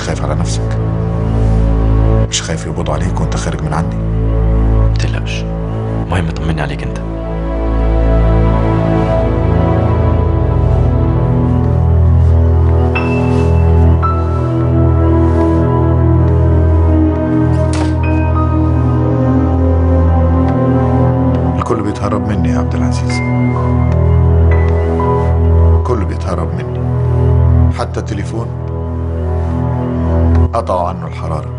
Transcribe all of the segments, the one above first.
خايف على نفسك مش خايف يقبضوا عليك وانت خارج من عندي متقلقش المهم طمني عليك انت الكل بيتهرب مني يا عبد العزيز الكل بيتهرب مني حتى التليفون قطعوا عنه الحرارة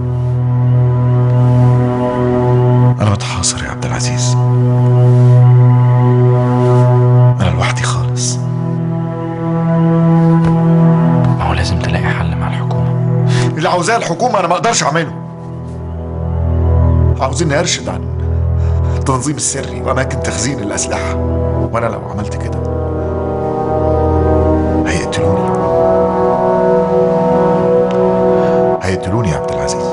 أنا متحاصر يا عبد العزيز أنا لوحدي خالص ما هو لازم تلاقي حل مع الحكومة اللي عاوزاه الحكومة أنا ما أقدرش أعمله عاوزيني أرشد عن التنظيم السري وأماكن تخزين الأسلحة وأنا لو عملت كده هيقتلوني هيقتلوني يا عبد العزيز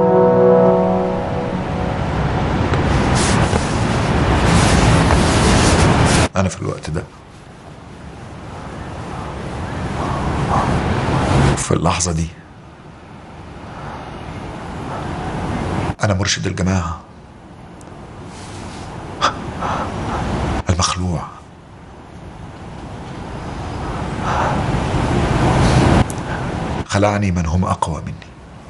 أنا في الوقت ده في اللحظة دي أنا مرشد الجماعة المخلوع خلعني من هم أقوى مني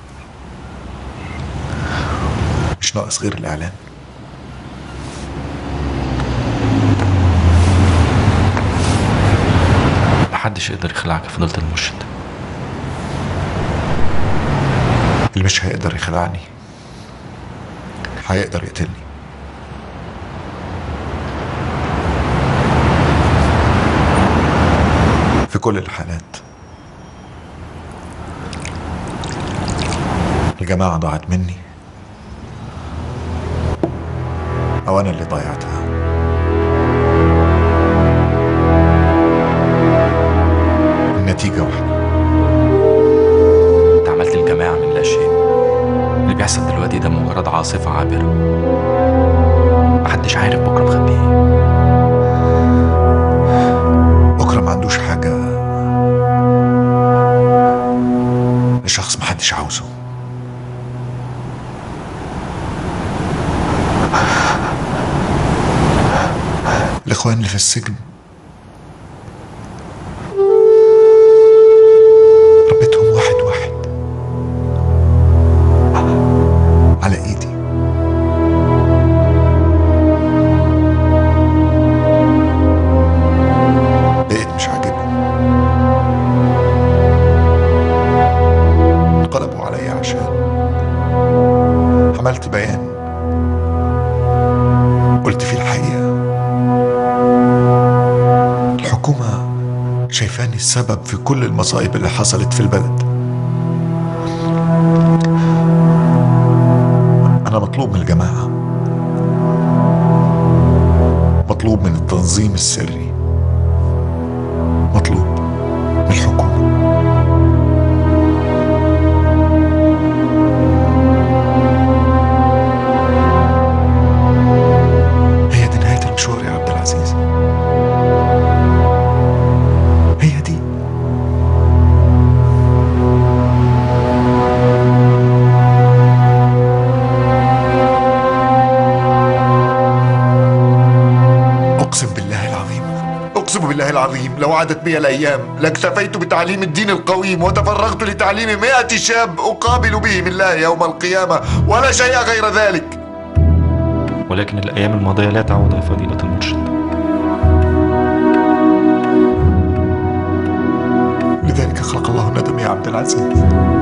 مش ناقص غير الإعلان محدش يقدر يخلعك يا فضيلة المرشد اللي مش هيقدر يخلعني هيقدر يقتلني في كل الحالات الجماعة ضاعت مني أو أنا اللي ضيعتها النتيجة واحدة انت عملت الجماعة من لا شيء اللي بيحصل دلوقتي ده مجرد عاصفة عابرة محدش عارف بكرة مخبي ايه بكرة ما عندوش حاجة لشخص محدش عاوزه الإخوان اللي في السجن ربيتهم واحد واحد على إيدي بقيت مش عاجبهم انقلبوا عليا عشان عملت بيان قلت فيه الحقيقة الحكومة شايفاني السبب في كل المصايب اللي حصلت في البلد أنا مطلوب من الجماعة مطلوب من التنظيم السري مطلوب من الحكومة هي دي نهاية المشوار يا عبد العزيز هي دي أقسم بالله العظيم أقسم بالله العظيم لو عادت بي الأيام لاكتفيت بتعليم الدين القويم وتفرغت لتعليم مئة شاب أقابل بهم الله يوم القيامة ولا شيء غير ذلك ولكن الأيام الماضية لا تعود يا فضيلة المرشد لذلك خلق الله ندم يا عبد العزيز